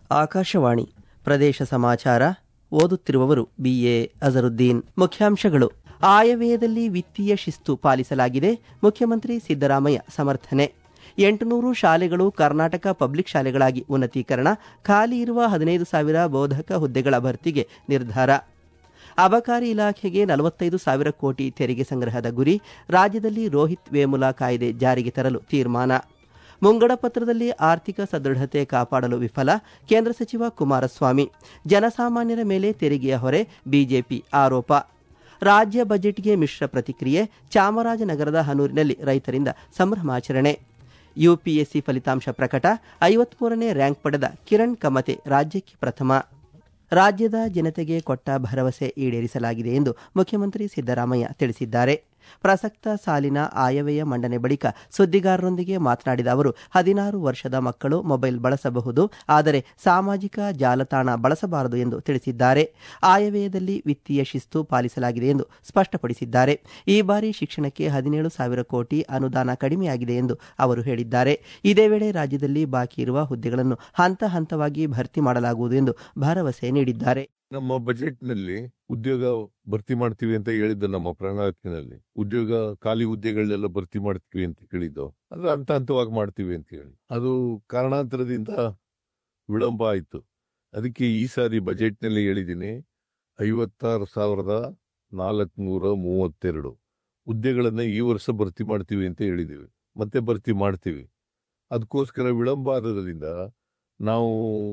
ಆಕಾಶವಾಣಿ ಪ್ರದೇಶ ಸಮಾಚಾರ ಓದುತ್ತಿರುವವರು ಬಿಎ ಅಜರುದ್ದೀನ್ ಮುಖ್ಯಾಂಶಗಳು ಆಯವ್ಯಯದಲ್ಲಿ ವಿತ್ತೀಯ ಶಿಸ್ತು ಪಾಲಿಸಲಾಗಿದೆ ಮುಖ್ಯಮಂತ್ರಿ ಸಿದ್ದರಾಮಯ್ಯ ಸಮರ್ಥನೆ ಎಂಟುನೂರು ಶಾಲೆಗಳು ಕರ್ನಾಟಕ ಪಬ್ಲಿಕ್ ಶಾಲೆಗಳಾಗಿ ಉನ್ನತೀಕರಣ ಖಾಲಿ ಇರುವ ಹದಿನೈದು ಸಾವಿರ ಬೋಧಕ ಹುದ್ದೆಗಳ ಭರ್ತಿಗೆ ನಿರ್ಧಾರ ಅಬಕಾರಿ ಇಲಾಖೆಗೆ ನಲವತ್ತೈದು ಸಾವಿರ ಕೋಟಿ ತೆರಿಗೆ ಸಂಗ್ರಹದ ಗುರಿ ರಾಜ್ಯದಲ್ಲಿ ರೋಹಿತ್ ವೇಮುಲಾ ಕಾಯ್ದೆ ಜಾರಿಗೆ ತರಲು ತೀರ್ಮಾನ ಮುಂಗಡ ಪತ್ರದಲ್ಲಿ ಆರ್ಥಿಕ ಸದೃಢತೆ ಕಾಪಾಡಲು ವಿಫಲ ಕೇಂದ್ರ ಸಚಿವ ಕುಮಾರಸ್ವಾಮಿ ಜನಸಾಮಾನ್ಯರ ಮೇಲೆ ತೆರಿಗೆಯ ಹೊರೆ ಬಿಜೆಪಿ ಆರೋಪ ರಾಜ್ಯ ಬಜೆಟ್ಗೆ ಮಿಶ್ರ ಪ್ರತಿಕ್ರಿಯೆ ಚಾಮರಾಜನಗರದ ಹನೂರಿನಲ್ಲಿ ರೈತರಿಂದ ಸಂಭ್ರಮಾಚರಣೆ ಯುಪಿಎಸ್ಸಿ ಫಲಿತಾಂಶ ಪ್ರಕಟ ಐವತ್ಮೂರನೇ ರ್ಯಾಂಕ್ ಪಡೆದ ಕಿರಣ್ ಕಮತೆ ರಾಜ್ಯಕ್ಕೆ ಪ್ರಥಮ ರಾಜ್ಯದ ಜನತೆಗೆ ಕೊಟ್ಟ ಭರವಸೆ ಈಡೇರಿಸಲಾಗಿದೆ ಎಂದು ಮುಖ್ಯಮಂತ್ರಿ ಸಿದ್ದರಾಮಯ್ಯ ತಿಳಿಸಿದ್ದಾರೆ ಪ್ರಸಕ್ತ ಸಾಲಿನ ಆಯವ್ಯಯ ಮಂಡನೆ ಬಳಿಕ ಸುದ್ದಿಗಾರರೊಂದಿಗೆ ಮಾತನಾಡಿದ ಅವರು ಹದಿನಾರು ವರ್ಷದ ಮಕ್ಕಳು ಮೊಬೈಲ್ ಬಳಸಬಹುದು ಆದರೆ ಸಾಮಾಜಿಕ ಜಾಲತಾಣ ಬಳಸಬಾರದು ಎಂದು ತಿಳಿಸಿದ್ದಾರೆ ಆಯವ್ಯಯದಲ್ಲಿ ವಿತ್ತೀಯ ಶಿಸ್ತು ಪಾಲಿಸಲಾಗಿದೆ ಎಂದು ಸ್ಪಷ್ಟಪಡಿಸಿದ್ದಾರೆ ಈ ಬಾರಿ ಶಿಕ್ಷಣಕ್ಕೆ ಹದಿನೇಳು ಸಾವಿರ ಕೋಟಿ ಅನುದಾನ ಕಡಿಮೆಯಾಗಿದೆ ಎಂದು ಅವರು ಹೇಳಿದ್ದಾರೆ ಇದೇ ವೇಳೆ ರಾಜ್ಯದಲ್ಲಿ ಬಾಕಿ ಇರುವ ಹುದ್ದೆಗಳನ್ನು ಹಂತ ಹಂತವಾಗಿ ಭರ್ತಿ ಮಾಡಲಾಗುವುದು ಎಂದು ಭರವಸೆ ನೀಡಿದ್ದಾರೆ ನಮ್ಮ ಬಜೆಟ್ ನಲ್ಲಿ ಉದ್ಯೋಗ ಭರ್ತಿ ಮಾಡ್ತೀವಿ ಅಂತ ಹೇಳಿದ್ದು ನಮ್ಮ ಪ್ರಣಾಳಿಕೆನಲ್ಲಿ ಉದ್ಯೋಗ ಖಾಲಿ ಹುದ್ದೆಗಳನ್ನೆಲ್ಲ ಭರ್ತಿ ಮಾಡ್ತೀವಿ ಅಂತ ಹೇಳಿದ್ದು ಅಂದ್ರೆ ಹಂತ ಹಂತವಾಗಿ ಮಾಡ್ತೀವಿ ಅಂತ ಹೇಳಿ ಅದು ಕಾರಣಾಂತರದಿಂದ ವಿಳಂಬ ಆಯಿತು ಅದಕ್ಕೆ ಈ ಸಾರಿ ಬಜೆಟ್ ನಲ್ಲಿ ಹೇಳಿದ್ದೀನಿ ಐವತ್ತಾರು ಸಾವಿರದ ನಾಲ್ಕುನೂರ ಮೂವತ್ತೆರಡು ಹುದ್ದೆಗಳನ್ನ ಈ ವರ್ಷ ಭರ್ತಿ ಮಾಡ್ತೀವಿ ಅಂತ ಹೇಳಿದ್ದೀವಿ ಮತ್ತೆ ಭರ್ತಿ ಮಾಡ್ತೀವಿ ಅದಕ್ಕೋಸ್ಕರ ವಿಳಂಬ ಆದದ್ರಿಂದ ನಾವು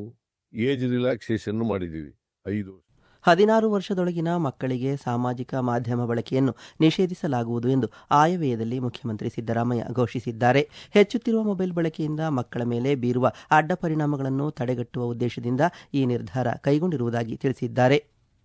ಏಜ್ ರಿಲ್ಯಾಕ್ಸೇಷನ್ ಮಾಡಿದ್ದೀವಿ ಐದು ಹದಿನಾರು ವರ್ಷದೊಳಗಿನ ಮಕ್ಕಳಿಗೆ ಸಾಮಾಜಿಕ ಮಾಧ್ಯಮ ಬಳಕೆಯನ್ನು ನಿಷೇಧಿಸಲಾಗುವುದು ಎಂದು ಆಯವ್ಯಯದಲ್ಲಿ ಮುಖ್ಯಮಂತ್ರಿ ಸಿದ್ದರಾಮಯ್ಯ ಘೋಷಿಸಿದ್ದಾರೆ ಹೆಚ್ಚುತ್ತಿರುವ ಮೊಬೈಲ್ ಬಳಕೆಯಿಂದ ಮಕ್ಕಳ ಮೇಲೆ ಬೀರುವ ಅಡ್ಡ ಪರಿಣಾಮಗಳನ್ನು ತಡೆಗಟ್ಟುವ ಉದ್ದೇಶದಿಂದ ಈ ನಿರ್ಧಾರ ಕೈಗೊಂಡಿರುವುದಾಗಿ ತಿಳಿಸಿದ್ದಾರೆ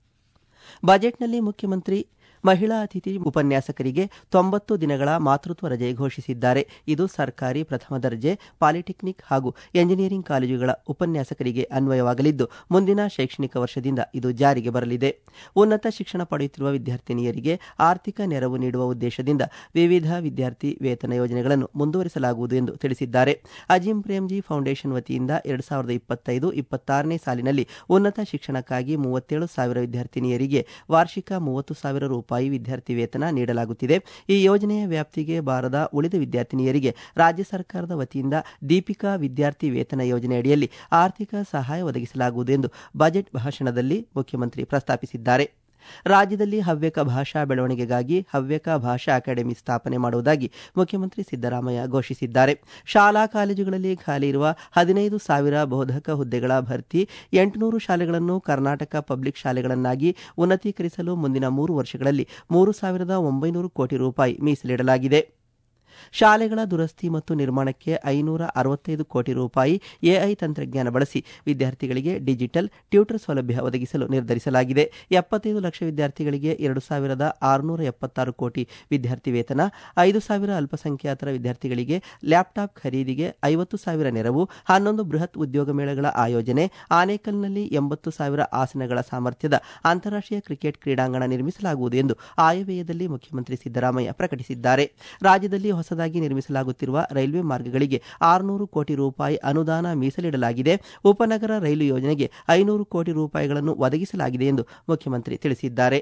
ಬಜೆಟ್ನಲ್ಲಿ ಮುಖ್ಯಮಂತ್ರಿ ಮಹಿಳಾ ಅತಿಥಿ ಉಪನ್ಯಾಸಕರಿಗೆ ತೊಂಬತ್ತು ದಿನಗಳ ಮಾತೃತ್ವ ರಜೆ ಘೋಷಿಸಿದ್ದಾರೆ ಇದು ಸರ್ಕಾರಿ ಪ್ರಥಮ ದರ್ಜೆ ಪಾಲಿಟೆಕ್ನಿಕ್ ಹಾಗೂ ಎಂಜಿನಿಯರಿಂಗ್ ಕಾಲೇಜುಗಳ ಉಪನ್ಯಾಸಕರಿಗೆ ಅನ್ವಯವಾಗಲಿದ್ದು ಮುಂದಿನ ಶೈಕ್ಷಣಿಕ ವರ್ಷದಿಂದ ಇದು ಜಾರಿಗೆ ಬರಲಿದೆ ಉನ್ನತ ಶಿಕ್ಷಣ ಪಡೆಯುತ್ತಿರುವ ವಿದ್ಯಾರ್ಥಿನಿಯರಿಗೆ ಆರ್ಥಿಕ ನೆರವು ನೀಡುವ ಉದ್ದೇಶದಿಂದ ವಿವಿಧ ವಿದ್ಯಾರ್ಥಿ ವೇತನ ಯೋಜನೆಗಳನ್ನು ಮುಂದುವರಿಸಲಾಗುವುದು ಎಂದು ತಿಳಿಸಿದ್ದಾರೆ ಅಜಿಂ ಪ್ರೇಮ್ಜಿ ಫೌಂಡೇಶನ್ ವತಿಯಿಂದ ಎರಡು ಸಾವಿರದ ಇಪ್ಪತ್ತೈದು ಇಪ್ಪತ್ತಾರನೇ ಸಾಲಿನಲ್ಲಿ ಉನ್ನತ ಶಿಕ್ಷಣಕ್ಕಾಗಿ ಮೂವತ್ತೇಳು ಸಾವಿರ ವಿದ್ಯಾರ್ಥಿನಿಯರಿಗೆ ವಾರ್ಷಿಕ ಮೂವತ್ತು ಸಾವಿರ ರೂಪಾಯಿ ವಿದ್ಯಾರ್ಥಿ ವೇತನ ನೀಡಲಾಗುತ್ತಿದೆ ಈ ಯೋಜನೆಯ ವ್ಯಾಪ್ತಿಗೆ ಬಾರದ ಉಳಿದ ವಿದ್ಯಾರ್ಥಿನಿಯರಿಗೆ ರಾಜ್ಯ ಸರ್ಕಾರದ ವತಿಯಿಂದ ದೀಪಿಕಾ ವಿದ್ಯಾರ್ಥಿ ವೇತನ ಯೋಜನೆ ಅಡಿಯಲ್ಲಿ ಆರ್ಥಿಕ ಸಹಾಯ ಒದಗಿಸಲಾಗುವುದು ಎಂದು ಬಜೆಟ್ ಭಾಷಣದಲ್ಲಿ ಮುಖ್ಯಮಂತ್ರಿ ಪ್ರಸ್ತಾಪಿಸಿದ್ದಾರೆ ರಾಜ್ಯದಲ್ಲಿ ಹವ್ಯಕ ಭಾಷಾ ಬೆಳವಣಿಗೆಗಾಗಿ ಹವ್ಯಕ ಭಾಷಾ ಅಕಾಡೆಮಿ ಸ್ಥಾಪನೆ ಮಾಡುವುದಾಗಿ ಮುಖ್ಯಮಂತ್ರಿ ಸಿದ್ದರಾಮಯ್ಯ ಘೋಷಿಸಿದ್ದಾರೆ ಶಾಲಾ ಕಾಲೇಜುಗಳಲ್ಲಿ ಖಾಲಿ ಇರುವ ಹದಿನೈದು ಸಾವಿರ ಬೋಧಕ ಹುದ್ದೆಗಳ ಭರ್ತಿ ಎಂಟುನೂರು ಶಾಲೆಗಳನ್ನು ಕರ್ನಾಟಕ ಪಬ್ಲಿಕ್ ಶಾಲೆಗಳನ್ನಾಗಿ ಉನ್ನತೀಕರಿಸಲು ಮುಂದಿನ ಮೂರು ವರ್ಷಗಳಲ್ಲಿ ಮೂರು ಸಾವಿರದ ಒಂಬೈನೂರು ಕೋಟಿ ರೂಪಾಯಿ ಮೀಸಲಿಡಲಾಗಿದೆ ಶಾಲೆಗಳ ದುರಸ್ತಿ ಮತ್ತು ನಿರ್ಮಾಣಕ್ಕೆ ಐನೂರ ಅರವತ್ತೈದು ಕೋಟಿ ರೂಪಾಯಿ ಎಐ ತಂತ್ರಜ್ಞಾನ ಬಳಸಿ ವಿದ್ಯಾರ್ಥಿಗಳಿಗೆ ಡಿಜಿಟಲ್ ಟ್ಯೂಟರ್ ಸೌಲಭ್ಯ ಒದಗಿಸಲು ನಿರ್ಧರಿಸಲಾಗಿದೆ ಎಪ್ಪತ್ತೈದು ಲಕ್ಷ ವಿದ್ಯಾರ್ಥಿಗಳಿಗೆ ಎರಡು ಸಾವಿರದ ಆರುನೂರ ಎಪ್ಪತ್ತಾರು ಕೋಟಿ ವಿದ್ಯಾರ್ಥಿ ವೇತನ ಐದು ಸಾವಿರ ಅಲ್ಪಸಂಖ್ಯಾತರ ವಿದ್ಯಾರ್ಥಿಗಳಿಗೆ ಲ್ಯಾಪ್ಟಾಪ್ ಖರೀದಿಗೆ ಐವತ್ತು ಸಾವಿರ ನೆರವು ಹನ್ನೊಂದು ಬೃಹತ್ ಉದ್ಯೋಗ ಮೇಳಗಳ ಆಯೋಜನೆ ಆನೇಕಲ್ನಲ್ಲಿ ಎಂಬತ್ತು ಸಾವಿರ ಆಸನಗಳ ಸಾಮರ್ಥ್ಯದ ಅಂತಾರಾಷ್ಟೀಯ ಕ್ರಿಕೆಟ್ ಕ್ರೀಡಾಂಗಣ ನಿರ್ಮಿಸಲಾಗುವುದು ಎಂದು ಆಯವ್ಯಯದಲ್ಲಿ ಮುಖ್ಯಮಂತ್ರಿ ಸಿದ್ದರಾಮಯ್ಯ ಪ್ರಕಟಿಸಿದ್ದಾರೆ ರಾಜ್ಯದಲ್ಲಿ ಹೊಸದಾಗಿ ನಿರ್ಮಿಸಲಾಗುತ್ತಿರುವ ರೈಲ್ವೆ ಮಾರ್ಗಗಳಿಗೆ ಆರುನೂರು ಕೋಟಿ ರೂಪಾಯಿ ಅನುದಾನ ಮೀಸಲಿಡಲಾಗಿದೆ ಉಪನಗರ ರೈಲು ಯೋಜನೆಗೆ ಐನೂರು ಕೋಟಿ ರೂಪಾಯಿಗಳನ್ನು ಒದಗಿಸಲಾಗಿದೆ ಎಂದು ಮುಖ್ಯಮಂತ್ರಿ ತಿಳಿಸಿದ್ದಾರೆ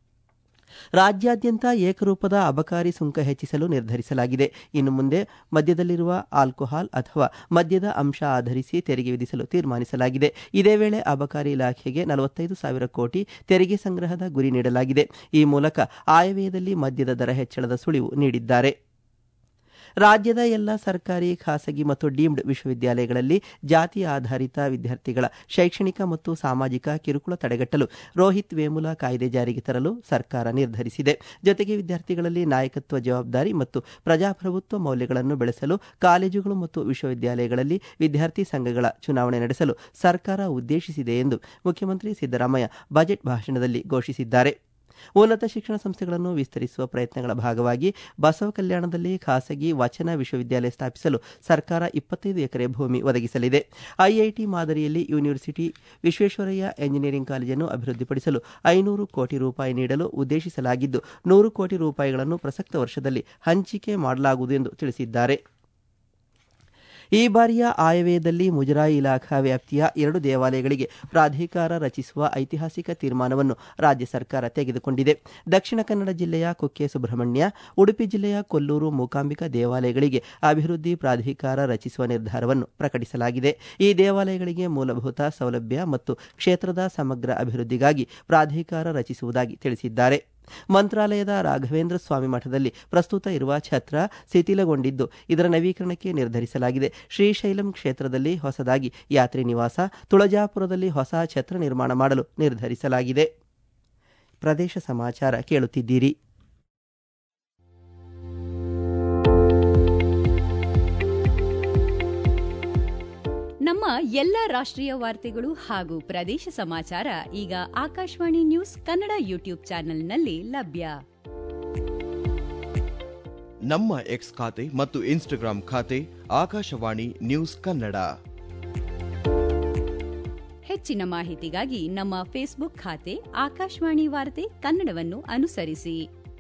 ರಾಜ್ಯಾದ್ಯಂತ ಏಕರೂಪದ ಅಬಕಾರಿ ಸುಂಕ ಹೆಚ್ಚಿಸಲು ನಿರ್ಧರಿಸಲಾಗಿದೆ ಇನ್ನು ಮುಂದೆ ಮದ್ಯದಲ್ಲಿರುವ ಆಲ್ಕೋಹಾಲ್ ಅಥವಾ ಮದ್ಯದ ಅಂಶ ಆಧರಿಸಿ ತೆರಿಗೆ ವಿಧಿಸಲು ತೀರ್ಮಾನಿಸಲಾಗಿದೆ ಇದೇ ವೇಳೆ ಅಬಕಾರಿ ಇಲಾಖೆಗೆ ನಲವತ್ತೈದು ಸಾವಿರ ಕೋಟಿ ತೆರಿಗೆ ಸಂಗ್ರಹದ ಗುರಿ ನೀಡಲಾಗಿದೆ ಈ ಮೂಲಕ ಆಯವ್ಯಯದಲ್ಲಿ ಮದ್ಯದ ದರ ಹೆಚ್ಚಳದ ಸುಳಿವು ನೀಡಿದ್ದಾರೆ ರಾಜ್ಯದ ಎಲ್ಲ ಸರ್ಕಾರಿ ಖಾಸಗಿ ಮತ್ತು ಡೀಮ್ಡ್ ವಿಶ್ವವಿದ್ಯಾಲಯಗಳಲ್ಲಿ ಜಾತಿ ಆಧಾರಿತ ವಿದ್ಯಾರ್ಥಿಗಳ ಶೈಕ್ಷಣಿಕ ಮತ್ತು ಸಾಮಾಜಿಕ ಕಿರುಕುಳ ತಡೆಗಟ್ಟಲು ರೋಹಿತ್ ವೇಮುಲಾ ಕಾಯ್ದೆ ಜಾರಿಗೆ ತರಲು ಸರ್ಕಾರ ನಿರ್ಧರಿಸಿದೆ ಜೊತೆಗೆ ವಿದ್ಯಾರ್ಥಿಗಳಲ್ಲಿ ನಾಯಕತ್ವ ಜವಾಬ್ದಾರಿ ಮತ್ತು ಪ್ರಜಾಪ್ರಭುತ್ವ ಮೌಲ್ಯಗಳನ್ನು ಬೆಳೆಸಲು ಕಾಲೇಜುಗಳು ಮತ್ತು ವಿಶ್ವವಿದ್ಯಾಲಯಗಳಲ್ಲಿ ವಿದ್ಯಾರ್ಥಿ ಸಂಘಗಳ ಚುನಾವಣೆ ನಡೆಸಲು ಸರ್ಕಾರ ಉದ್ದೇಶಿಸಿದೆ ಎಂದು ಮುಖ್ಯಮಂತ್ರಿ ಸಿದ್ದರಾಮಯ್ಯ ಬಜೆಟ್ ಭಾಷಣದಲ್ಲಿ ಘೋಷಿಸಿದ್ದಾರೆ ಉನ್ನತ ಶಿಕ್ಷಣ ಸಂಸ್ಥೆಗಳನ್ನು ವಿಸ್ತರಿಸುವ ಪ್ರಯತ್ನಗಳ ಭಾಗವಾಗಿ ಬಸವ ಕಲ್ಯಾಣದಲ್ಲಿ ಖಾಸಗಿ ವಚನ ವಿಶ್ವವಿದ್ಯಾಲಯ ಸ್ಥಾಪಿಸಲು ಸರ್ಕಾರ ಇಪ್ಪತ್ತೈದು ಎಕರೆ ಭೂಮಿ ಒದಗಿಸಲಿದೆ ಐಐಟಿ ಮಾದರಿಯಲ್ಲಿ ಯೂನಿವರ್ಸಿಟಿ ವಿಶ್ವೇಶ್ವರಯ್ಯ ಎಂಜಿನಿಯರಿಂಗ್ ಕಾಲೇಜನ್ನು ಅಭಿವೃದ್ಧಿಪಡಿಸಲು ಐನೂರು ಕೋಟಿ ರೂಪಾಯಿ ನೀಡಲು ಉದ್ದೇಶಿಸಲಾಗಿದ್ದು ನೂರು ಕೋಟಿ ರೂಪಾಯಿಗಳನ್ನು ಪ್ರಸಕ್ತ ವರ್ಷದಲ್ಲಿ ಹಂಚಿಕೆ ಮಾಡಲಾಗುವುದು ಎಂದು ತಿಳಿಸಿದ್ದಾರೆ ಈ ಬಾರಿಯ ಆಯವ್ಯಯದಲ್ಲಿ ಮುಜರಾಯಿ ಇಲಾಖಾ ವ್ಯಾಪ್ತಿಯ ಎರಡು ದೇವಾಲಯಗಳಿಗೆ ಪ್ರಾಧಿಕಾರ ರಚಿಸುವ ಐತಿಹಾಸಿಕ ತೀರ್ಮಾನವನ್ನು ರಾಜ್ಯ ಸರ್ಕಾರ ತೆಗೆದುಕೊಂಡಿದೆ ದಕ್ಷಿಣ ಕನ್ನಡ ಜಿಲ್ಲೆಯ ಕುಕ್ಕೆ ಸುಬ್ರಹ್ಮಣ್ಯ ಉಡುಪಿ ಜಿಲ್ಲೆಯ ಕೊಲ್ಲೂರು ಮೂಕಾಂಬಿಕಾ ದೇವಾಲಯಗಳಿಗೆ ಅಭಿವೃದ್ಧಿ ಪ್ರಾಧಿಕಾರ ರಚಿಸುವ ನಿರ್ಧಾರವನ್ನು ಪ್ರಕಟಿಸಲಾಗಿದೆ ಈ ದೇವಾಲಯಗಳಿಗೆ ಮೂಲಭೂತ ಸೌಲಭ್ಯ ಮತ್ತು ಕ್ಷೇತ್ರದ ಸಮಗ್ರ ಅಭಿವೃದ್ಧಿಗಾಗಿ ಪ್ರಾಧಿಕಾರ ರಚಿಸುವುದಾಗಿ ತಿಳಿಸಿದ್ದಾರೆ ಮಂತ್ರಾಲಯದ ರಾಘವೇಂದ್ರ ಸ್ವಾಮಿ ಮಠದಲ್ಲಿ ಪ್ರಸ್ತುತ ಇರುವ ಛತ್ರ ಶಿಥಿಲಗೊಂಡಿದ್ದು ಇದರ ನವೀಕರಣಕ್ಕೆ ನಿರ್ಧರಿಸಲಾಗಿದೆ ಶ್ರೀಶೈಲಂ ಕ್ಷೇತ್ರದಲ್ಲಿ ಹೊಸದಾಗಿ ಯಾತ್ರಿ ನಿವಾಸ ತುಳಜಾಪುರದಲ್ಲಿ ಹೊಸ ಛತ್ರ ನಿರ್ಮಾಣ ಮಾಡಲು ನಿರ್ಧರಿಸಲಾಗಿದೆ ಪ್ರದೇಶ ಸಮಾಚಾರ ಕೇಳುತ್ತಿದ್ದೀರಿ ನಮ್ಮ ಎಲ್ಲ ರಾಷ್ಟ್ರೀಯ ವಾರ್ತೆಗಳು ಹಾಗೂ ಪ್ರದೇಶ ಸಮಾಚಾರ ಈಗ ಆಕಾಶವಾಣಿ ನ್ಯೂಸ್ ಕನ್ನಡ ಯೂಟ್ಯೂಬ್ ಚಾನೆಲ್ನಲ್ಲಿ ಲಭ್ಯ ನಮ್ಮ ಎಕ್ಸ್ ಖಾತೆ ಮತ್ತು ಇನ್ಸ್ಟಾಗ್ರಾಂ ಖಾತೆ ಆಕಾಶವಾಣಿ ನ್ಯೂಸ್ ಕನ್ನಡ ಹೆಚ್ಚಿನ ಮಾಹಿತಿಗಾಗಿ ನಮ್ಮ ಫೇಸ್ಬುಕ್ ಖಾತೆ ಆಕಾಶವಾಣಿ ವಾರ್ತೆ ಕನ್ನಡವನ್ನು ಅನುಸರಿಸಿ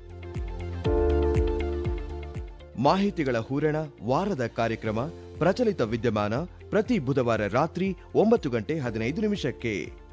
ಮಾಹಿತಿಗಳ ಹೂರಣ ವಾರದ ಕಾರ್ಯಕ್ರಮ ಪ್ರಚಲಿತ ವಿದ್ಯಮಾನ ಪ್ರತಿ ಬುಧವಾರ ರಾತ್ರಿ ಒಂಬತ್ತು ಗಂಟೆ ಹದಿನೈದು ನಿಮಿಷಕ್ಕೆ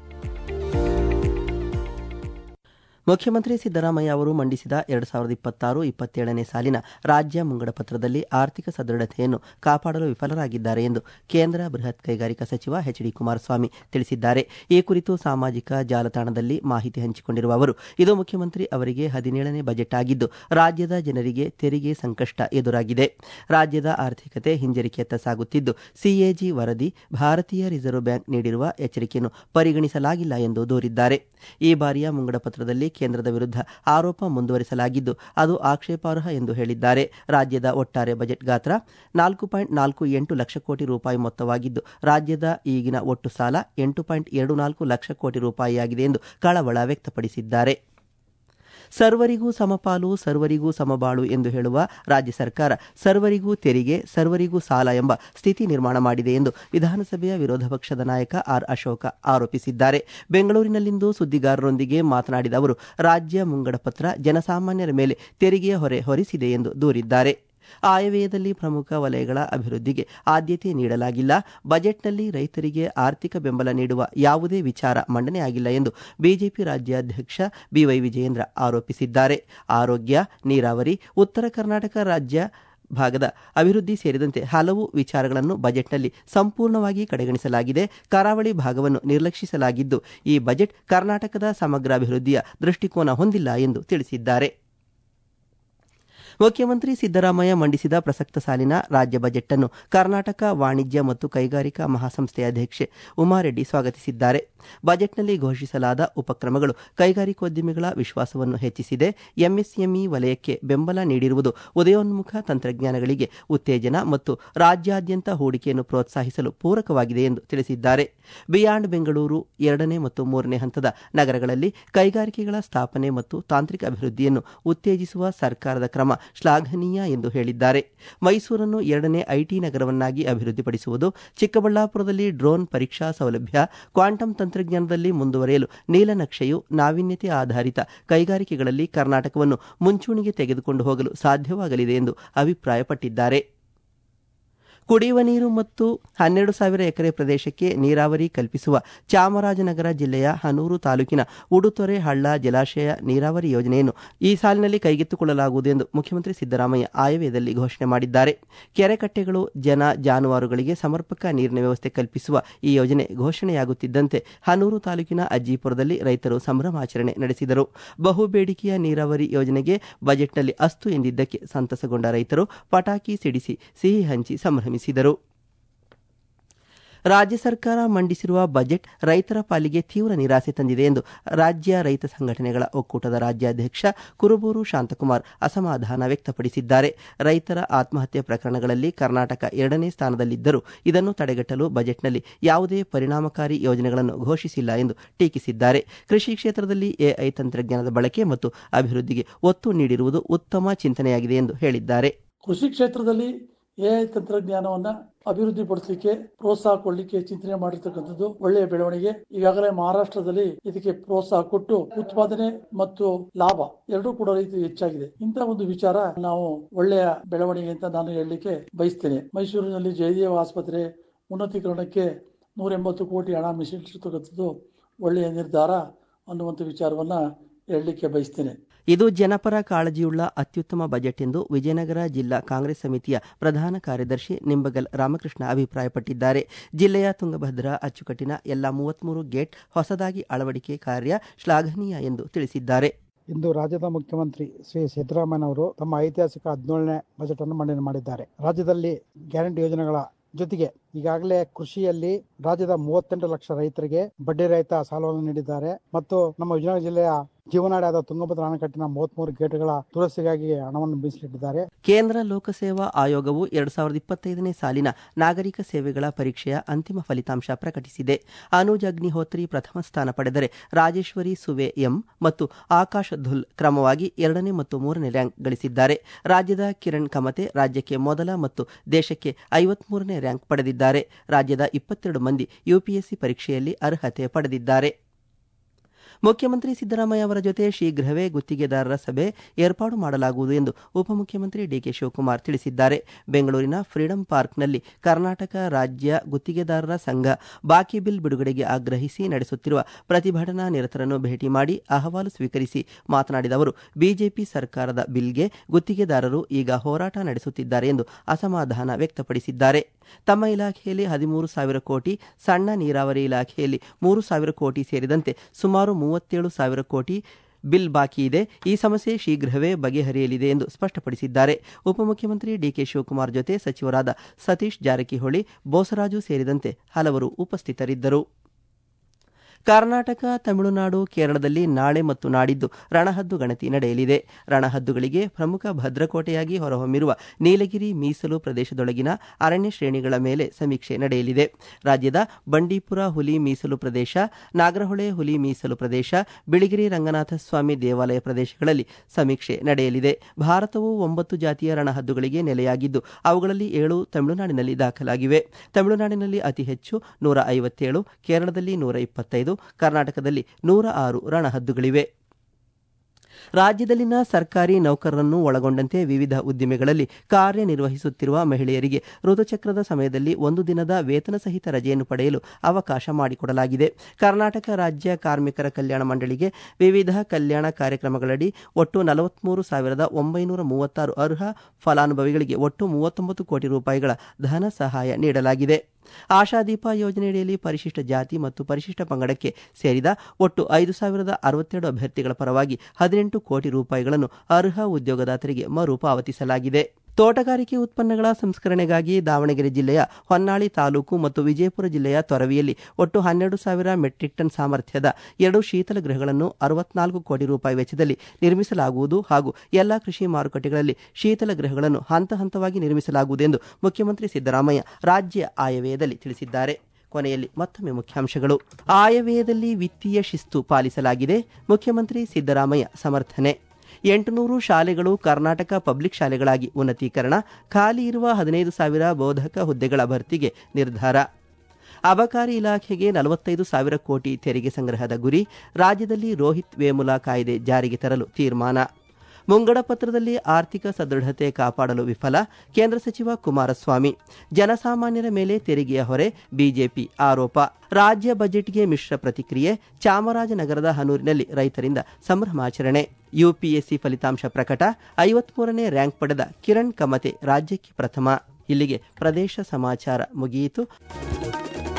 ಮುಖ್ಯಮಂತ್ರಿ ಸಿದ್ದರಾಮಯ್ಯ ಅವರು ಮಂಡಿಸಿದ ಎರಡು ಸಾವಿರದ ಇಪ್ಪತ್ತಾರು ಇಪ್ಪತ್ತೇಳನೇ ಸಾಲಿನ ರಾಜ್ಯ ಮುಂಗಡ ಪತ್ರದಲ್ಲಿ ಆರ್ಥಿಕ ಸದೃಢತೆಯನ್ನು ಕಾಪಾಡಲು ವಿಫಲರಾಗಿದ್ದಾರೆ ಎಂದು ಕೇಂದ್ರ ಬೃಹತ್ ಕೈಗಾರಿಕಾ ಸಚಿವ ಎಚ್ ಡಿ ಕುಮಾರಸ್ವಾಮಿ ತಿಳಿಸಿದ್ದಾರೆ ಈ ಕುರಿತು ಸಾಮಾಜಿಕ ಜಾಲತಾಣದಲ್ಲಿ ಮಾಹಿತಿ ಹಂಚಿಕೊಂಡಿರುವ ಅವರು ಇದು ಮುಖ್ಯಮಂತ್ರಿ ಅವರಿಗೆ ಹದಿನೇಳನೇ ಬಜೆಟ್ ಆಗಿದ್ದು ರಾಜ್ಯದ ಜನರಿಗೆ ತೆರಿಗೆ ಸಂಕಷ್ಟ ಎದುರಾಗಿದೆ ರಾಜ್ಯದ ಆರ್ಥಿಕತೆ ಹಿಂಜರಿಕೆಯತ್ತ ಸಾಗುತ್ತಿದ್ದು ಸಿಎಜಿ ವರದಿ ಭಾರತೀಯ ರಿಸರ್ವ್ ಬ್ಯಾಂಕ್ ನೀಡಿರುವ ಎಚ್ಚರಿಕೆಯನ್ನು ಪರಿಗಣಿಸಲಾಗಿಲ್ಲ ಎಂದು ದೂರಿದ್ದಾರೆ ಈ ಬಾರಿಯ ಮುಂಗಡ ಪತ್ರದಲ್ಲಿ ಕೇಂದ್ರದ ವಿರುದ್ಧ ಆರೋಪ ಮುಂದುವರಿಸಲಾಗಿದ್ದು ಅದು ಆಕ್ಷೇಪಾರ್ಹ ಎಂದು ಹೇಳಿದ್ದಾರೆ ರಾಜ್ಯದ ಒಟ್ಟಾರೆ ಬಜೆಟ್ ಗಾತ್ರ ನಾಲ್ಕು ಪಾಯಿಂಟ್ ನಾಲ್ಕು ಎಂಟು ಲಕ್ಷ ಕೋಟಿ ರೂಪಾಯಿ ಮೊತ್ತವಾಗಿದ್ದು ರಾಜ್ಯದ ಈಗಿನ ಒಟ್ಟು ಸಾಲ ಎಂಟು ಪಾಯಿಂಟ್ ಎರಡು ನಾಲ್ಕು ಲಕ್ಷ ಕೋಟಿ ರೂಪಾಯಿಯಾಗಿದೆ ಎಂದು ಕಳವಳ ವ್ಯಕ್ತಪಡಿಸಿದ್ದಾರೆ ಸರ್ವರಿಗೂ ಸಮಪಾಲು ಸರ್ವರಿಗೂ ಸಮಬಾಳು ಎಂದು ಹೇಳುವ ರಾಜ್ಯ ಸರ್ಕಾರ ಸರ್ವರಿಗೂ ತೆರಿಗೆ ಸರ್ವರಿಗೂ ಸಾಲ ಎಂಬ ಸ್ಥಿತಿ ನಿರ್ಮಾಣ ಮಾಡಿದೆ ಎಂದು ವಿಧಾನಸಭೆಯ ವಿರೋಧ ಪಕ್ಷದ ನಾಯಕ ಆರ್ ಅಶೋಕ ಆರೋಪಿಸಿದ್ದಾರೆ ಬೆಂಗಳೂರಿನಲ್ಲಿಂದು ಸುದ್ದಿಗಾರರೊಂದಿಗೆ ಮಾತನಾಡಿದ ಅವರು ರಾಜ್ಯ ಮುಂಗಡ ಪತ್ರ ಜನಸಾಮಾನ್ಯರ ಮೇಲೆ ತೆರಿಗೆಯ ಹೊರೆ ಹೊರಿಸಿದೆ ಎಂದು ದೂರಿದ್ದಾರೆ ಆಯವ್ಯಯದಲ್ಲಿ ಪ್ರಮುಖ ವಲಯಗಳ ಅಭಿವೃದ್ಧಿಗೆ ಆದ್ಯತೆ ನೀಡಲಾಗಿಲ್ಲ ಬಜೆಟ್ನಲ್ಲಿ ರೈತರಿಗೆ ಆರ್ಥಿಕ ಬೆಂಬಲ ನೀಡುವ ಯಾವುದೇ ವಿಚಾರ ಮಂಡನೆಯಾಗಿಲ್ಲ ಎಂದು ಬಿಜೆಪಿ ರಾಜ್ಯಾಧ್ಯಕ್ಷ ಬಿವೈ ವಿಜಯೇಂದ್ರ ಆರೋಪಿಸಿದ್ದಾರೆ ಆರೋಗ್ಯ ನೀರಾವರಿ ಉತ್ತರ ಕರ್ನಾಟಕ ರಾಜ್ಯ ಭಾಗದ ಅಭಿವೃದ್ಧಿ ಸೇರಿದಂತೆ ಹಲವು ವಿಚಾರಗಳನ್ನು ಬಜೆಟ್ನಲ್ಲಿ ಸಂಪೂರ್ಣವಾಗಿ ಕಡೆಗಣಿಸಲಾಗಿದೆ ಕರಾವಳಿ ಭಾಗವನ್ನು ನಿರ್ಲಕ್ಷಿಸಲಾಗಿದ್ದು ಈ ಬಜೆಟ್ ಕರ್ನಾಟಕದ ಸಮಗ್ರ ಅಭಿವೃದ್ಧಿಯ ದೃಷ್ಟಿಕೋನ ಹೊಂದಿಲ್ಲ ಎಂದು ತಿಳಿಸಿದ್ದಾರೆ ಮುಖ್ಯಮಂತ್ರಿ ಸಿದ್ದರಾಮಯ್ಯ ಮಂಡಿಸಿದ ಪ್ರಸಕ್ತ ಸಾಲಿನ ರಾಜ್ಯ ಬಜೆಟ್ ಅನ್ನು ಕರ್ನಾಟಕ ವಾಣಿಜ್ಯ ಮತ್ತು ಕೈಗಾರಿಕಾ ಮಹಾಸಂಸ್ಥೆಯ ಅಧ್ಯಕ್ಷೆ ಉಮಾರೆಡ್ಡಿ ಸ್ವಾಗತಿಸಿದ್ದಾರೆ ಬಜೆಟ್ನಲ್ಲಿ ಘೋಷಿಸಲಾದ ಉಪಕ್ರಮಗಳು ಕೈಗಾರಿಕೋದ್ಯಮಿಗಳ ವಿಶ್ವಾಸವನ್ನು ಹೆಚ್ಚಿಸಿದೆ ಎಂಎಸ್ಎಂಇ ವಲಯಕ್ಕೆ ಬೆಂಬಲ ನೀಡಿರುವುದು ಉದಯೋನ್ಮುಖ ತಂತ್ರಜ್ಞಾನಗಳಿಗೆ ಉತ್ತೇಜನ ಮತ್ತು ರಾಜ್ಯಾದ್ಯಂತ ಹೂಡಿಕೆಯನ್ನು ಪ್ರೋತ್ಸಾಹಿಸಲು ಪೂರಕವಾಗಿದೆ ಎಂದು ತಿಳಿಸಿದ್ದಾರೆ ಬಿಯಾಂಡ್ ಬೆಂಗಳೂರು ಎರಡನೇ ಮತ್ತು ಮೂರನೇ ಹಂತದ ನಗರಗಳಲ್ಲಿ ಕೈಗಾರಿಕೆಗಳ ಸ್ಥಾಪನೆ ಮತ್ತು ತಾಂತ್ರಿಕ ಅಭಿವೃದ್ಧಿಯನ್ನು ಉತ್ತೇಜಿಸುವ ಸರ್ಕಾರದ ಕ್ರಮ ಶ್ಲಾಘನೀಯ ಎಂದು ಹೇಳಿದ್ದಾರೆ ಮೈಸೂರನ್ನು ಎರಡನೇ ಐಟಿ ನಗರವನ್ನಾಗಿ ಅಭಿವೃದ್ಧಿಪಡಿಸುವುದು ಚಿಕ್ಕಬಳ್ಳಾಪುರದಲ್ಲಿ ಡ್ರೋನ್ ಪರೀಕ್ಷಾ ಸೌಲಭ್ಯ ಕ್ವಾಂಟಮ್ ತಂತ್ರಜ್ಞಾನದಲ್ಲಿ ಮುಂದುವರೆಯಲು ನೀಲನಕ್ಷೆಯು ನಾವೀನ್ಯತೆ ಆಧಾರಿತ ಕೈಗಾರಿಕೆಗಳಲ್ಲಿ ಕರ್ನಾಟಕವನ್ನು ಮುಂಚೂಣಿಗೆ ತೆಗೆದುಕೊಂಡು ಹೋಗಲು ಸಾಧ್ಯವಾಗಲಿದೆ ಎಂದು ಅಭಿಪ್ರಾಯಪಟ್ಟಿದ್ದಾರೆ ಕುಡಿಯುವ ನೀರು ಮತ್ತು ಹನ್ನೆರಡು ಸಾವಿರ ಎಕರೆ ಪ್ರದೇಶಕ್ಕೆ ನೀರಾವರಿ ಕಲ್ಪಿಸುವ ಚಾಮರಾಜನಗರ ಜಿಲ್ಲೆಯ ಹನೂರು ತಾಲೂಕಿನ ಉಡುತೊರೆ ಹಳ್ಳ ಜಲಾಶಯ ನೀರಾವರಿ ಯೋಜನೆಯನ್ನು ಈ ಸಾಲಿನಲ್ಲಿ ಕೈಗೆತ್ತಿಕೊಳ್ಳಲಾಗುವುದು ಎಂದು ಮುಖ್ಯಮಂತ್ರಿ ಸಿದ್ದರಾಮಯ್ಯ ಆಯವ್ಯಯದಲ್ಲಿ ಘೋಷಣೆ ಮಾಡಿದ್ದಾರೆ ಕೆರೆಕಟ್ಟೆಗಳು ಜನ ಜಾನುವಾರುಗಳಿಗೆ ಸಮರ್ಪಕ ನೀರಿನ ವ್ಯವಸ್ಥೆ ಕಲ್ಪಿಸುವ ಈ ಯೋಜನೆ ಘೋಷಣೆಯಾಗುತ್ತಿದ್ದಂತೆ ಹನೂರು ತಾಲೂಕಿನ ಅಜ್ಜಿಪುರದಲ್ಲಿ ರೈತರು ಸಂಭ್ರಮಾಚರಣೆ ನಡೆಸಿದರು ಬಹುಬೇಡಿಕೆಯ ನೀರಾವರಿ ಯೋಜನೆಗೆ ಬಜೆಟ್ನಲ್ಲಿ ಅಸ್ತು ಎಂದಿದ್ದಕ್ಕೆ ಸಂತಸಗೊಂಡ ರೈತರು ಪಟಾಕಿ ಸಿಡಿಸಿ ಸಿಹಿ ಹಂಚಿ ಸಂಭ್ರಮಿಸಿದರು ರಾಜ್ಯ ಸರ್ಕಾರ ಮಂಡಿಸಿರುವ ಬಜೆಟ್ ರೈತರ ಪಾಲಿಗೆ ತೀವ್ರ ನಿರಾಸೆ ತಂದಿದೆ ಎಂದು ರಾಜ್ಯ ರೈತ ಸಂಘಟನೆಗಳ ಒಕ್ಕೂಟದ ರಾಜ್ಯಾಧ್ಯಕ್ಷ ಕುರುಬೂರು ಶಾಂತಕುಮಾರ್ ಅಸಮಾಧಾನ ವ್ಯಕ್ತಪಡಿಸಿದ್ದಾರೆ ರೈತರ ಆತ್ಮಹತ್ಯೆ ಪ್ರಕರಣಗಳಲ್ಲಿ ಕರ್ನಾಟಕ ಎರಡನೇ ಸ್ಥಾನದಲ್ಲಿದ್ದರೂ ಇದನ್ನು ತಡೆಗಟ್ಟಲು ಬಜೆಟ್ನಲ್ಲಿ ಯಾವುದೇ ಪರಿಣಾಮಕಾರಿ ಯೋಜನೆಗಳನ್ನು ಘೋಷಿಸಿಲ್ಲ ಎಂದು ಟೀಕಿಸಿದ್ದಾರೆ ಕೃಷಿ ಕ್ಷೇತ್ರದಲ್ಲಿ ಎಐ ತಂತ್ರಜ್ಞಾನದ ಬಳಕೆ ಮತ್ತು ಅಭಿವೃದ್ಧಿಗೆ ಒತ್ತು ನೀಡಿರುವುದು ಉತ್ತಮ ಚಿಂತನೆಯಾಗಿದೆ ಎಂದು ಹೇಳಿದ್ದಾರೆ ಕೃಷಿ ಕ್ಷೇತ್ರದಲ್ಲಿ ಎಐ ತಂತ್ರಜ್ಞಾನವನ್ನ ಅಭಿವೃದ್ಧಿಪಡಿಸಲಿಕ್ಕೆ ಪ್ರೋತ್ಸಾಹ ಕೊಡಲಿಕ್ಕೆ ಚಿಂತನೆ ಮಾಡಿರ್ತಕ್ಕಂಥದ್ದು ಒಳ್ಳೆಯ ಬೆಳವಣಿಗೆ ಈಗಾಗಲೇ ಮಹಾರಾಷ್ಟ್ರದಲ್ಲಿ ಇದಕ್ಕೆ ಪ್ರೋತ್ಸಾಹ ಕೊಟ್ಟು ಉತ್ಪಾದನೆ ಮತ್ತು ಲಾಭ ಎರಡೂ ಕೂಡ ರೈತರಿಗೆ ಹೆಚ್ಚಾಗಿದೆ ಇಂತಹ ಒಂದು ವಿಚಾರ ನಾವು ಒಳ್ಳೆಯ ಬೆಳವಣಿಗೆ ಅಂತ ನಾನು ಹೇಳಲಿಕ್ಕೆ ಬಯಸ್ತೇನೆ ಮೈಸೂರಿನಲ್ಲಿ ಜಯದೇವ ಆಸ್ಪತ್ರೆ ಉನ್ನತೀಕರಣಕ್ಕೆ ನೂರ ಎಂಬತ್ತು ಕೋಟಿ ಹಣ ಮೀಸಲಿಟ್ಟಿರ್ತಕ್ಕಂಥದ್ದು ಒಳ್ಳೆಯ ನಿರ್ಧಾರ ಅನ್ನುವಂಥ ವಿಚಾರವನ್ನ ಹೇಳಲಿಕ್ಕೆ ಬಯಸ್ತೇನೆ ಇದು ಜನಪರ ಕಾಳಜಿಯುಳ್ಳ ಅತ್ಯುತ್ತಮ ಬಜೆಟ್ ಎಂದು ವಿಜಯನಗರ ಜಿಲ್ಲಾ ಕಾಂಗ್ರೆಸ್ ಸಮಿತಿಯ ಪ್ರಧಾನ ಕಾರ್ಯದರ್ಶಿ ನಿಂಬಗಲ್ ರಾಮಕೃಷ್ಣ ಅಭಿಪ್ರಾಯಪಟ್ಟಿದ್ದಾರೆ ಜಿಲ್ಲೆಯ ತುಂಗಭದ್ರಾ ಅಚ್ಚುಕಟ್ಟಿನ ಎಲ್ಲ ಮೂವತ್ಮೂರು ಗೇಟ್ ಹೊಸದಾಗಿ ಅಳವಡಿಕೆ ಕಾರ್ಯ ಶ್ಲಾಘನೀಯ ಎಂದು ತಿಳಿಸಿದ್ದಾರೆ ಇಂದು ರಾಜ್ಯದ ಮುಖ್ಯಮಂತ್ರಿ ಶ್ರೀ ಸಿದ್ದರಾಮಯ್ಯನವರು ತಮ್ಮ ಐತಿಹಾಸಿಕ ಹದಿನೇಳನೇ ಬಜೆಟ್ ಅನ್ನು ಮಂಡನೆ ಮಾಡಿದ್ದಾರೆ ರಾಜ್ಯದಲ್ಲಿ ಗ್ಯಾರಂಟಿ ಯೋಜನೆಗಳ ಜೊತೆಗೆ ಈಗಾಗಲೇ ಕೃಷಿಯಲ್ಲಿ ರಾಜ್ಯದ ಮೂವತ್ತೆಂಟು ಲಕ್ಷ ರೈತರಿಗೆ ಬಡ್ಡಿ ರಹಿತ ಸಾಲವನ್ನು ನೀಡಿದ್ದಾರೆ ಮತ್ತು ನಮ್ಮ ವಿಜಯನಗರ ಜಿಲ್ಲೆಯ ಜೀವನಾಡಿಯಾದ ತುಂಗಭದ್ರಾ ಅಣೆಕಟ್ಟಿನ ಮೂವತ್ಮೂರು ಗೇಟ್ಗಳ ದುರಸ್ತಿಗಾಗಿ ಹಣವನ್ನು ಮೀಸಲಿಟ್ಟಿದ್ದಾರೆ ಕೇಂದ್ರ ಲೋಕಸೇವಾ ಆಯೋಗವು ಎರಡು ಸಾವಿರದ ಇಪ್ಪತ್ತೈದನೇ ಸಾಲಿನ ನಾಗರಿಕ ಸೇವೆಗಳ ಪರೀಕ್ಷೆಯ ಅಂತಿಮ ಫಲಿತಾಂಶ ಪ್ರಕಟಿಸಿದೆ ಅನುಜ್ ಅಗ್ನಿಹೋತ್ರಿ ಪ್ರಥಮ ಸ್ಥಾನ ಪಡೆದರೆ ರಾಜೇಶ್ವರಿ ಸುವೆ ಎಂ ಮತ್ತು ಆಕಾಶ್ ಧುಲ್ ಕ್ರಮವಾಗಿ ಎರಡನೇ ಮತ್ತು ಮೂರನೇ ರ್ಯಾಂಕ್ ಗಳಿಸಿದ್ದಾರೆ ರಾಜ್ಯದ ಕಿರಣ್ ಕಮತೆ ರಾಜ್ಯಕ್ಕೆ ಮೊದಲ ಮತ್ತು ದೇಶಕ್ಕೆ ಐವತ್ಮೂರನೇ ರ್ಯಾಂಕ್ ಪಡೆದಿದ್ದಾರೆ ರಾಜ್ಯದ ಇಪ್ಪತ್ತೆರಡು ಮಂದಿ ಯುಪಿಎಸ್ಸಿ ಪರೀಕ್ಷೆಯಲ್ಲಿ ಅರ್ಹತೆ ಪಡೆದಿದ್ದಾರೆ ಮುಖ್ಯಮಂತ್ರಿ ಸಿದ್ದರಾಮಯ್ಯ ಅವರ ಜೊತೆ ಶೀಘ್ರವೇ ಗುತ್ತಿಗೆದಾರರ ಸಭೆ ಏರ್ಪಾಡು ಮಾಡಲಾಗುವುದು ಎಂದು ಉಪಮುಖ್ಯಮಂತ್ರಿ ಡಿಕೆ ಶಿವಕುಮಾರ್ ತಿಳಿಸಿದ್ದಾರೆ ಬೆಂಗಳೂರಿನ ಫ್ರೀಡಂ ಪಾರ್ಕ್ನಲ್ಲಿ ಕರ್ನಾಟಕ ರಾಜ್ಯ ಗುತ್ತಿಗೆದಾರರ ಸಂಘ ಬಾಕಿ ಬಿಲ್ ಬಿಡುಗಡೆಗೆ ಆಗ್ರಹಿಸಿ ನಡೆಸುತ್ತಿರುವ ಪ್ರತಿಭಟನಾ ನಿರತರನ್ನು ಭೇಟಿ ಮಾಡಿ ಅಹವಾಲು ಸ್ವೀಕರಿಸಿ ಮಾತನಾಡಿದ ಅವರು ಬಿಜೆಪಿ ಸರ್ಕಾರದ ಬಿಲ್ಗೆ ಗುತ್ತಿಗೆದಾರರು ಈಗ ಹೋರಾಟ ನಡೆಸುತ್ತಿದ್ದಾರೆ ಎಂದು ಅಸಮಾಧಾನ ವ್ಯಕ್ತಪಡಿಸಿದ್ದಾರೆ ತಮ್ಮ ಇಲಾಖೆಯಲ್ಲಿ ಹದಿಮೂರು ಸಾವಿರ ಕೋಟಿ ಸಣ್ಣ ನೀರಾವರಿ ಇಲಾಖೆಯಲ್ಲಿ ಮೂರು ಸಾವಿರ ಕೋಟಿ ಸೇರಿದಂತೆ ಸುಮಾರು ಮೂವತ್ತೇಳು ಸಾವಿರ ಕೋಟಿ ಬಿಲ್ ಬಾಕಿ ಇದೆ ಈ ಸಮಸ್ಯೆ ಶೀಘ್ರವೇ ಬಗೆಹರಿಯಲಿದೆ ಎಂದು ಸ್ಪಷ್ಟಪಡಿಸಿದ್ದಾರೆ ಉಪಮುಖ್ಯಮಂತ್ರಿ ಡಿಕೆ ಶಿವಕುಮಾರ್ ಜೊತೆ ಸಚಿವರಾದ ಸತೀಶ್ ಜಾರಕಿಹೊಳಿ ಬೋಸರಾಜು ಸೇರಿದಂತೆ ಹಲವರು ಉಪಸ್ಥಿತರಿದ್ದರು ಕರ್ನಾಟಕ ತಮಿಳುನಾಡು ಕೇರಳದಲ್ಲಿ ನಾಳೆ ಮತ್ತು ನಾಡಿದ್ದು ರಣಹದ್ದು ಗಣತಿ ನಡೆಯಲಿದೆ ರಣಹದ್ದುಗಳಿಗೆ ಪ್ರಮುಖ ಭದ್ರಕೋಟೆಯಾಗಿ ಹೊರಹೊಮ್ಮಿರುವ ನೀಲಗಿರಿ ಮೀಸಲು ಪ್ರದೇಶದೊಳಗಿನ ಅರಣ್ಯ ಶ್ರೇಣಿಗಳ ಮೇಲೆ ಸಮೀಕ್ಷೆ ನಡೆಯಲಿದೆ ರಾಜ್ಯದ ಬಂಡೀಪುರ ಹುಲಿ ಮೀಸಲು ಪ್ರದೇಶ ನಾಗರಹೊಳೆ ಹುಲಿ ಮೀಸಲು ಪ್ರದೇಶ ಬಿಳಿಗಿರಿ ರಂಗನಾಥ ಸ್ವಾಮಿ ದೇವಾಲಯ ಪ್ರದೇಶಗಳಲ್ಲಿ ಸಮೀಕ್ಷೆ ನಡೆಯಲಿದೆ ಭಾರತವು ಒಂಬತ್ತು ಜಾತಿಯ ರಣಹದ್ದುಗಳಿಗೆ ನೆಲೆಯಾಗಿದ್ದು ಅವುಗಳಲ್ಲಿ ಏಳು ತಮಿಳುನಾಡಿನಲ್ಲಿ ದಾಖಲಾಗಿವೆ ತಮಿಳುನಾಡಿನಲ್ಲಿ ಅತಿ ಹೆಚ್ಚು ನೂರ ಐವತ್ತೇಳು ಕೇರಳದಲ್ಲಿ ನೂರ ಇಪ್ಪತ್ತೈದು ಕರ್ನಾಟಕದಲ್ಲಿ ನೂರ ಆರು ರಣಹದ್ದುಗಳಿವೆ ರಾಜ್ಯದಲ್ಲಿನ ಸರ್ಕಾರಿ ನೌಕರರನ್ನು ಒಳಗೊಂಡಂತೆ ವಿವಿಧ ಉದ್ದಿಮೆಗಳಲ್ಲಿ ಕಾರ್ಯನಿರ್ವಹಿಸುತ್ತಿರುವ ಮಹಿಳೆಯರಿಗೆ ಋತುಚಕ್ರದ ಸಮಯದಲ್ಲಿ ಒಂದು ದಿನದ ವೇತನ ಸಹಿತ ರಜೆಯನ್ನು ಪಡೆಯಲು ಅವಕಾಶ ಮಾಡಿಕೊಡಲಾಗಿದೆ ಕರ್ನಾಟಕ ರಾಜ್ಯ ಕಾರ್ಮಿಕರ ಕಲ್ಯಾಣ ಮಂಡಳಿಗೆ ವಿವಿಧ ಕಲ್ಯಾಣ ಕಾರ್ಯಕ್ರಮಗಳಡಿ ಒಟ್ಟು ನಲವತ್ಮೂರು ಸಾವಿರದ ಒಂಬೈನೂರ ಮೂವತ್ತಾರು ಅರ್ಹ ಫಲಾನುಭವಿಗಳಿಗೆ ಒಟ್ಟು ಮೂವತ್ತೊಂಬತ್ತು ಕೋಟಿ ರೂಪಾಯಿಗಳ ಧನ ಸಹಾಯ ನೀಡಲಾಗಿದೆ ಆಶಾದೀಪ ಯೋಜನೆಯಡಿಯಲ್ಲಿ ಪರಿಶಿಷ್ಟ ಜಾತಿ ಮತ್ತು ಪರಿಶಿಷ್ಟ ಪಂಗಡಕ್ಕೆ ಸೇರಿದ ಒಟ್ಟು ಐದು ಸಾವಿರದ ಅರವತ್ತೆರಡು ಅಭ್ಯರ್ಥಿಗಳ ಪರವಾಗಿ ಹದಿನೆಂಟು ಕೋಟಿ ರೂಪಾಯಿಗಳನ್ನು ಅರ್ಹ ಉದ್ಯೋಗದಾತರಿಗೆ ಮರುಪಾವತಿಸಲಾಗಿದೆ ತೋಟಗಾರಿಕೆ ಉತ್ಪನ್ನಗಳ ಸಂಸ್ಕರಣೆಗಾಗಿ ದಾವಣಗೆರೆ ಜಿಲ್ಲೆಯ ಹೊನ್ನಾಳಿ ತಾಲೂಕು ಮತ್ತು ವಿಜಯಪುರ ಜಿಲ್ಲೆಯ ತೊರವಿಯಲ್ಲಿ ಒಟ್ಟು ಹನ್ನೆರಡು ಸಾವಿರ ಮೆಟ್ರಿಕ್ ಟನ್ ಸಾಮರ್ಥ್ಯದ ಎರಡು ಶೀತಲ ಗೃಹಗಳನ್ನು ಅರವತ್ನಾಲ್ಕು ಕೋಟಿ ರೂಪಾಯಿ ವೆಚ್ಚದಲ್ಲಿ ನಿರ್ಮಿಸಲಾಗುವುದು ಹಾಗೂ ಎಲ್ಲಾ ಕೃಷಿ ಮಾರುಕಟ್ಟೆಗಳಲ್ಲಿ ಶೀತಲ ಗೃಹಗಳನ್ನು ಹಂತ ಹಂತವಾಗಿ ನಿರ್ಮಿಸಲಾಗುವುದು ಎಂದು ಮುಖ್ಯಮಂತ್ರಿ ಸಿದ್ದರಾಮಯ್ಯ ರಾಜ್ಯ ಆಯವ್ಯಯದಲ್ಲಿ ತಿಳಿಸಿದ್ದಾರೆ ಕೊನೆಯಲ್ಲಿ ಮತ್ತೊಮ್ಮೆ ಮುಖ್ಯಾಂಶಗಳು ಆಯವ್ಯಯದಲ್ಲಿ ವಿತ್ತೀಯ ಶಿಸ್ತು ಪಾಲಿಸಲಾಗಿದೆ ಮುಖ್ಯಮಂತ್ರಿ ಸಿದ್ದರಾಮಯ್ಯ ಸಮರ್ಥನೆ ಎಂಟುನೂರು ಶಾಲೆಗಳು ಕರ್ನಾಟಕ ಪಬ್ಲಿಕ್ ಶಾಲೆಗಳಾಗಿ ಉನ್ನತೀಕರಣ ಖಾಲಿ ಇರುವ ಹದಿನೈದು ಸಾವಿರ ಬೋಧಕ ಹುದ್ದೆಗಳ ಭರ್ತಿಗೆ ನಿರ್ಧಾರ ಅಬಕಾರಿ ಇಲಾಖೆಗೆ ನಲವತ್ತೈದು ಸಾವಿರ ಕೋಟಿ ತೆರಿಗೆ ಸಂಗ್ರಹದ ಗುರಿ ರಾಜ್ಯದಲ್ಲಿ ರೋಹಿತ್ ವೇಮುಲಾ ಕಾಯ್ದೆ ಜಾರಿಗೆ ತರಲು ತೀರ್ಮಾನ ಮುಂಗಡ ಪತ್ರದಲ್ಲಿ ಆರ್ಥಿಕ ಸದೃಢತೆ ಕಾಪಾಡಲು ವಿಫಲ ಕೇಂದ್ರ ಸಚಿವ ಕುಮಾರಸ್ವಾಮಿ ಜನಸಾಮಾನ್ಯರ ಮೇಲೆ ತೆರಿಗೆಯ ಹೊರೆ ಬಿಜೆಪಿ ಆರೋಪ ರಾಜ್ಯ ಬಜೆಟ್ಗೆ ಮಿಶ್ರ ಪ್ರತಿಕ್ರಿಯೆ ಚಾಮರಾಜನಗರದ ಹನೂರಿನಲ್ಲಿ ರೈತರಿಂದ ಸಂಭ್ರಮಾಚರಣೆ ಯುಪಿಎಸ್ಸಿ ಫಲಿತಾಂಶ ಪ್ರಕಟ ಐವತ್ಮೂರನೇ ರ್ಯಾಂಕ್ ಪಡೆದ ಕಿರಣ್ ಕಮತೆ ರಾಜ್ಯಕ್ಕೆ ಪ್ರಥಮ ಇಲ್ಲಿಗೆ ಪ್ರದೇಶ ಸಮಾಚಾರ ಮುಗಿಯಿತು